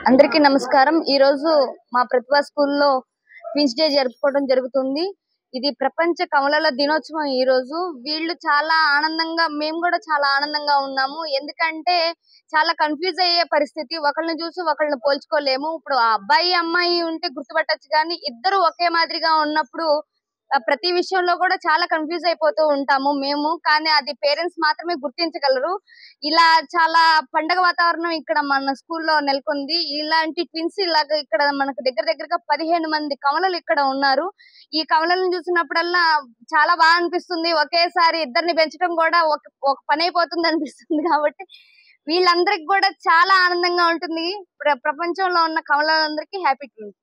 అందరికీ నమస్కారం ఈ రోజు మా ప్రతిభా స్కూల్లో క్వీన్స్ డే జరుపుకోవడం జరుగుతుంది ఇది ప్రపంచ కమలల దినోత్సవం ఈ రోజు వీళ్ళు చాలా ఆనందంగా మేము కూడా చాలా ఆనందంగా ఉన్నాము ఎందుకంటే చాలా కన్ఫ్యూజ్ అయ్యే పరిస్థితి ఒకళ్ళని చూసి ఒకళ్ళని పోల్చుకోలేము ఇప్పుడు ఆ అబ్బాయి అమ్మాయి ఉంటే గుర్తుపట్టచ్చు కానీ ఇద్దరు ఒకే మాదిరిగా ఉన్నప్పుడు ఆ ప్రతి విషయంలో కూడా చాలా కన్ఫ్యూజ్ అయిపోతూ ఉంటాము మేము కానీ అది పేరెంట్స్ మాత్రమే గుర్తించగలరు ఇలా చాలా పండగ వాతావరణం ఇక్కడ మన స్కూల్లో నెలకొంది ఇలాంటి ట్విన్స్ ఇలాగ ఇక్కడ మనకు దగ్గర దగ్గరగా పదిహేను మంది కమలలు ఇక్కడ ఉన్నారు ఈ కమలను చూసినప్పుడల్లా చాలా బాగా అనిపిస్తుంది ఒకేసారి ఇద్దరిని పెంచడం కూడా ఒక ఒక పని అయిపోతుంది అనిపిస్తుంది కాబట్టి వీళ్ళందరికి కూడా చాలా ఆనందంగా ఉంటుంది ప్ర- ప్రపంచంలో ఉన్న కమలందరికీ హ్యాపీ ట్విన్స్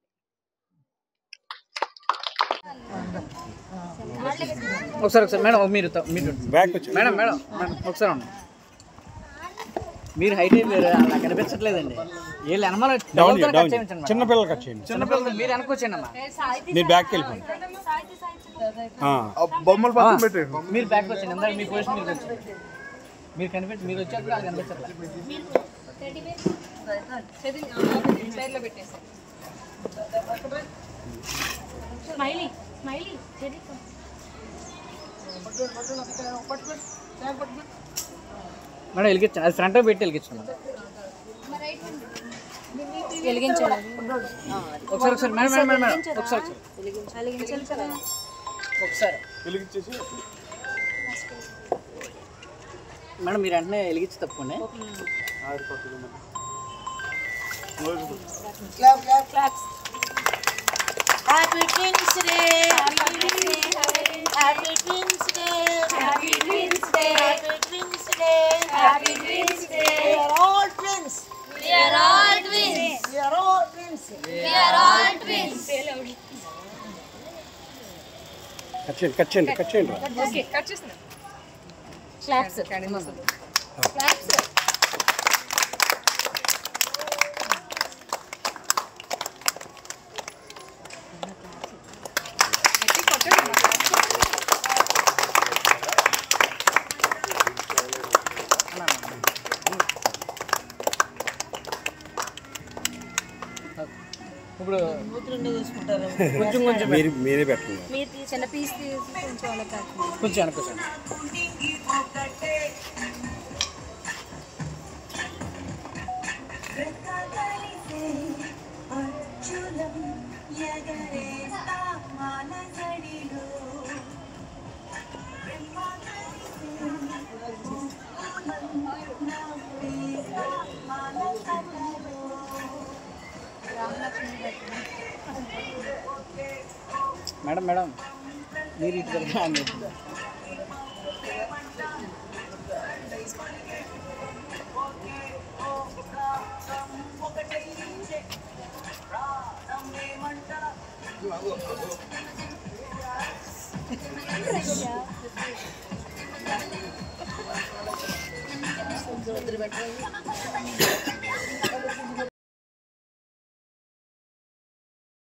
ఒకసారి ఒకసారి మేడం మీరు త- మీరు బ్యాక్ వచ్చి మేడం మేడం మేడం ఒకసారి ఉండండి మీరు హైట్ అయిపోయారు అలా కనిపించట్లేదండి వీళ్ళు వెనమాల డౌన్ డౌన్ డౌన్ కట్ చేయించండి చిన్న పిల్లలు కట్ చేయండి చిన్న పిల్లలు మీరు వెనకొచ్చేయండి అమ్మా మీరు బ్యాక్ వెళ్ళిపోండి ఆ, బొమ్మలు పక్కన పెట్టేయండి మీరు బ్యాక్ వచ్చేయండి ఇందాక మీ పొజిషన్ మీరు వచ్చేయండి మీరు కనిపించి మీరు వచ్చాక అది కనిపించట్లేదు స్మైలీ స్మైలీ మేడం వెలిగించండి అది ఫ్రంట్ పెట్టి వెలిగించండి వెలిగించాలి ఒకసారి ఒకసారి మేడం మేడం మేడం మేడం ఒకసారి ఒకసారి. వెలిగించాలి కదా ఒకసారి వెలిగించేసి మేడం మీరు వెంటనే వెలిగించి తప్పండి Happy Twins Day! Happy Twins Day! Happy twins day Happy Twins Day! Happy twins day We are all twins! We are all twins We are all twins! We are all twins cut చేయండి cut చేయండి cut చేయండి okay cut చేస్తున్నా claps claps ఇప్పుడు రెండే తీసుకుంటారు కొంచెం కొంచెం మీరు మీరే పెట్టండి మీరు చిన్న పీస్ తీసి కొంచెం అలా కట్టండి కొంచెం వెనకొచ్చండి మేడం మేడం మీరు ఇటు జరగండి.